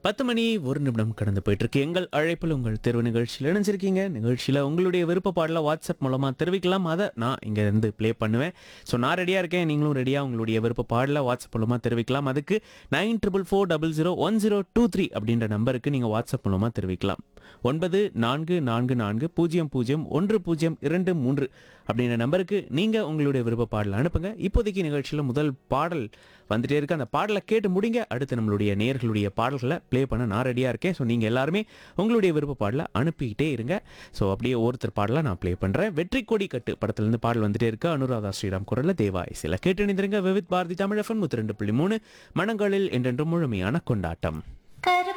பத்து மணி ஒரு நிமிடம் கடந்து போயிட்டு இருக்கு எங்கள் அழைப்பில் உங்கள் தேர்வு நிகழ்ச்சியில் இணைஞ்சிருக்கீங்க நிகழ்ச்சியில் உங்களுடைய விருப்ப பாடல வாட்ஸ்அப் மூலமாக தெரிவிக்கலாம் அதை நான் இங்கே இருந்து ப்ளே பண்ணுவேன் ஸோ நான் ரெடியாக இருக்கேன் நீங்களும் ரெடியாக உங்களுடைய விருப்ப பாடல வாட்ஸ்அப் மூலமாக தெரிவிக்கலாம் அதுக்கு nine triple four double zero one zero two three அப்படின்ற நம்பருக்கு நீங்கள் வாட்ஸ்அப் மூலமாக தெரிவிக்கலாம் ஒன்பது நான்கு நான்கு நான்கு பூஜ்ஜியம் பூஜ்ஜியம் ஒன்று பூஜ்ஜியம் இரண்டு மூன்று அப்படின்ற நம்பருக்கு நீங்கள் உங்களுடைய விருப்ப பாடலை அனுப்புங்க இப்போதைக்கு நிகழ்ச்சியில் முதல் பாடல் வந்துட்டே இருக்கு அந்த பாடலை கேட்டு முடிங்க அடுத்து நம்மளுடைய நேர்களுடைய பாடல்களை ப்ளே பண்ண நான் ரெடியாக இருக்கேன் ஸோ நீங்கள் எல்லாருமே உங்களுடைய விருப்ப பாடலை அனுப்பிக்கிட்டே இருங்க ஸோ அப்படியே ஒருத்தர் பாடலை நான் ப்ளே பண்ணுறேன் வெற்றி கொடி கட்டு படத்துலேருந்து பாடல் வந்துட்டே இருக்கு அனுராதா ஸ்ரீராம் குரலில் தேவா இசையில் கேட்டு இணைந்திருங்க விவித் பாரதி தமிழ் எஃப்எம் நூற்றி ரெண்டு புள்ளி மூணு மனங்களில் என்றென்றும் முழுமையான கொண்டாட்டம் கரு